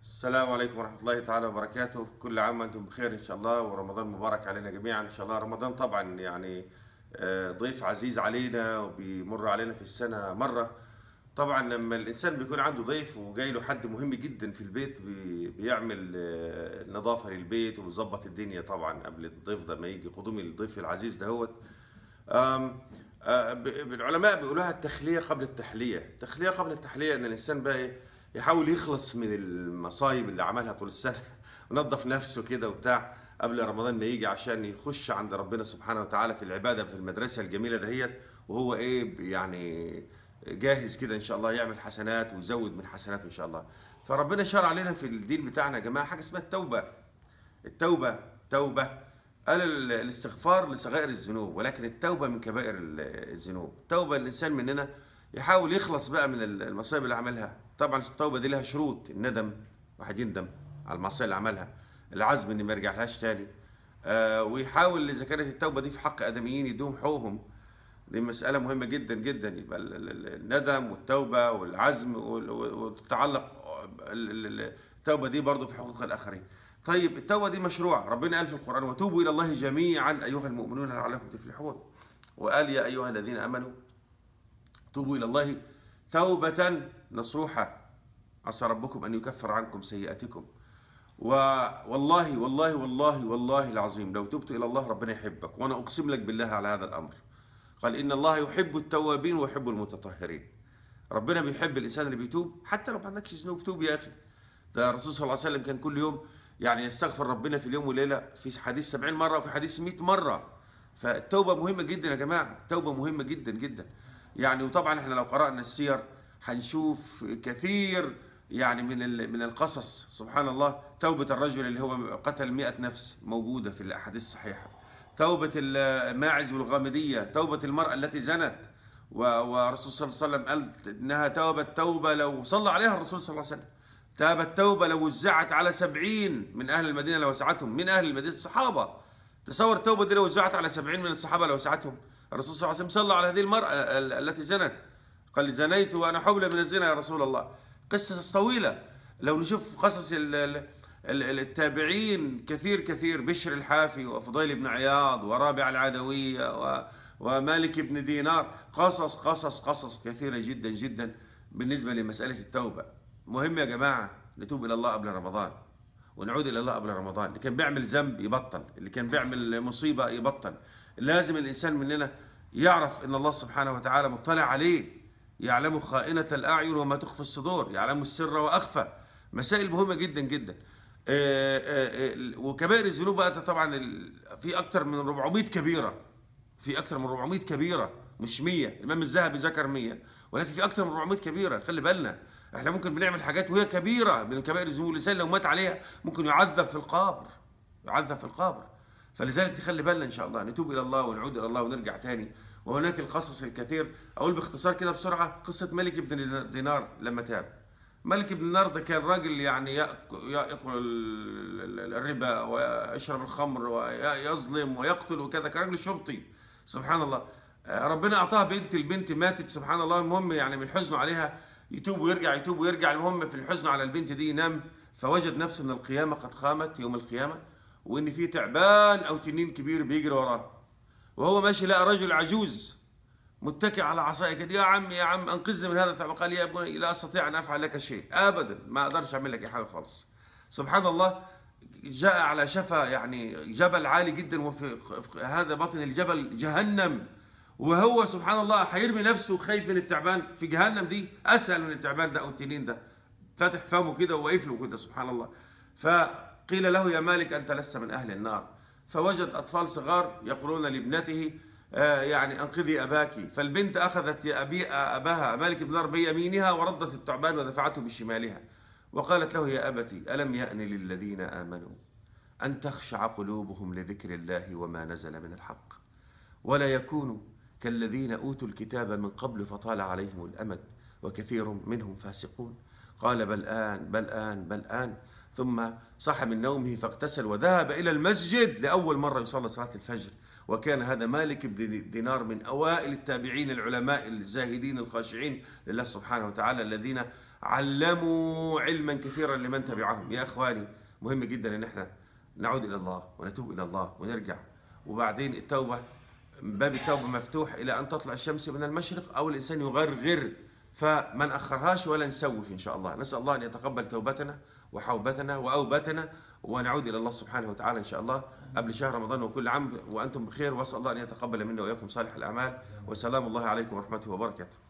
السلام عليكم ورحمة الله تعالى وبركاته كل عام وأنتم بخير إن شاء الله ورمضان مبارك علينا جميعا إن شاء الله رمضان طبعا يعني آه، ضيف عزيز علينا وبيمر علينا في السنة مرة طبعا لما الإنسان بيكون عنده ضيف وجاي له حد مهم جدا في البيت بي- بيعمل آه، نظافة للبيت وبيظبط الدنيا طبعا قبل الضيف ده ما يجي قدوم الضيف العزيز دهوت آم، آه، ب- ب- العلماء بيقولوها التخلية قبل التحلية التخلية قبل التحلية ان الانسان بقى إيه؟ يحاول يخلص من المصايب اللي عملها طول السنة ونظف نفسه كده وبتاع قبل رمضان ما يجي عشان يخش عند ربنا سبحانه وتعالى في العبادة في المدرسة الجميلة دهيت وهو ايه يعني جاهز كده ان شاء الله يعمل حسنات ويزود من حسناته ان شاء الله فربنا شرع علينا في الدين بتاعنا يا جماعة حاجة اسمها التوبة التوبة توبة قال ال- الاستغفار لصغائر الذنوب ولكن التوبة من كبائر ال- الذنوب توبة الإنسان مننا يحاول يخلص بقى من ال- المصايب اللي عملها طبعا التوبة دي لها شروط الندم واحد يندم على المعصية اللي عملها العزم ان ما يرجعلهاش تاني آه ويحاول اذا كانت التوبة دي في حق ادميين يدوم حقوقهم دي مسألة مهمة جدا جدا يبقى ال- ال- ال- الندم والتوبة والعزم وال- وتتعلق ال- ال- ال- التوبة دي برضو في حقوق الآخرين طيب التوبة دي مشروع ربنا قال في القرآن وتوبوا إلى الله جميعا أيها المؤمنون لعلكم تفلحون وقال يا أيها الذين آمنوا توبوا إلى الله توبة نصوحة عسى ربكم أن يكفر عنكم سيئاتكم والله والله والله والله العظيم لو تبت إلى الله ربنا يحبك وأنا أقسم لك بالله على هذا الأمر قال إن الله يحب التوابين ويحب المتطهرين ربنا بيحب الإنسان اللي بيتوب حتى لو ما عندكش ذنوب توب يا أخي ده الرسول صلى الله عليه وسلم كان كل يوم يعني يستغفر ربنا في اليوم والليلة في حديث 70 مرة وفي حديث 100 مرة فالتوبة مهمة جدا يا جماعة التوبة مهمة جدا جدا يعني وطبعا احنا لو قرأنا السير هنشوف كثير يعني من ال- من القصص سبحان الله توبة الرجل اللي هو قتل 100 نفس موجودة في الأحاديث الصحيحة توبة الماعز والغامدية توبة المرأة التي زنت و- والرسول صلى الله عليه وسلم قال إنها توبت توبة لو صلى عليها الرسول صلى الله عليه وسلم تابت توبة لو وزعت على سبعين من أهل المدينة لوسعتهم من أهل المدينة الصحابة تصور التوبة دي لو وزعت على سبعين من الصحابة لوسعتهم الرسول صلى الله عليه وسلم صلى على هذه المرأة ال- التي زنت قال زنيت وأنا حبلى من الزنا يا رسول الله قصص طويلة لو نشوف قصص ال- ال- ال- ال- التابعين كثير كثير بشر الحافي وفضيل بن عياض ورابع العدوية و ومالك بن دينار قصص قصص قصص كثيرة جدا جدا بالنسبة لمسألة التوبة مهم يا جماعة نتوب إلى الله قبل رمضان ونعود إلى الله قبل رمضان اللي كان بيعمل ذنب يبطل اللي كان بيعمل مصيبة يبطل لازم الإنسان مننا يعرف أن الله سبحانه وتعالى مطلع عليه يعلم خائنة الأعين وما تخفي الصدور يعلم السر وأخفى مسائل مهمة جدا جدا آه، آه، آه، وكبائر الذنوب بقى طبعا ال- في أكثر من 400 كبيرة في أكثر من 400 كبيرة مش 100 الإمام الذهبي ذكر 100 ولكن في أكثر من 400 كبيرة خلي بالنا احنا ممكن بنعمل حاجات وهي كبيرة من كبائر الذنوب الإنسان لو مات عليها ممكن يعذب في القبر يعذب في القبر فلذلك نخلي بالنا إن شاء الله نتوب إلى الله ونعود إلى الله ونرجع تاني وهناك القصص الكثير أقول باختصار كده بسرعة قصة ملك بن دينار لما تاب ملك بن دينار ده كان راجل يعني يأك- يأكل ال- ال- الربا ويشرب الخمر ويظلم ويقتل وكذا كان راجل شرطي سبحان الله آه، ربنا أعطاها بنت البنت ماتت سبحان الله المهم يعني من حزنه عليها يتوب ويرجع يتوب ويرجع المهم في الحزن على البنت دي ينام فوجد نفسه ان القيامة قد قامت يوم القيامة وان في تعبان او تنين كبير بيجري وراه وهو ماشي لقى رجل عجوز متكئ على عصايه كده يا عم يا عم انقذني من هذا الثعبان قال يا ابني لا استطيع ان افعل لك شيء ابدا ما اقدرش اعمل لك اي حاجه خالص سبحان الله جاء على شفا يعني جبل عالي جدا وفي في هذا بطن الجبل جهنم وهو سبحان الله هيرمي نفسه خايف من التعبان في جهنم دي اسهل من التعبان ده او التنين ده فاتح فمه كده وواقف له كده سبحان الله فقيل له يا مالك انت لست من اهل النار فوجد اطفال صغار يقولون لابنته آه، يعني انقذي اباك فالبنت اخذت يا ابي اباها مالك بن نار بيمينها وردت الثعبان ودفعته بشمالها وقالت له يا ابتي الم يأن للذين امنوا ان تخشع قلوبهم لذكر الله وما نزل من الحق ولا يكونوا كالذين اوتوا الكتاب من قبل فطال عليهم الامد وكثير منهم فاسقون قال بل آن بل آن بل آن ثم صح من نومه فاغتسل وذهب إلى المسجد لأول مرة يصلي صلاة الفجر وكان هذا مالك بن دينار من أوائل التابعين العلماء الزاهدين الخاشعين لله سبحانه وتعالى الذين علموا علما كثيرا لمن تبعهم يا اخواني مهم جدا ان احنا نعود الى الله ونتوب الى الله ونرجع وبعدين التوبه باب التوبه مفتوح الى ان تطلع الشمس من المشرق او الانسان يغرغر فما ناخرهاش ولا نسوف ان شاء الله نسال الله ان يتقبل توبتنا وحوبتنا واوبتنا ونعود الى الله سبحانه وتعالى ان شاء الله قبل شهر رمضان وكل عام وانتم بخير واسال الله ان يتقبل منا واياكم صالح الاعمال وسلام الله عليكم ورحمته وبركاته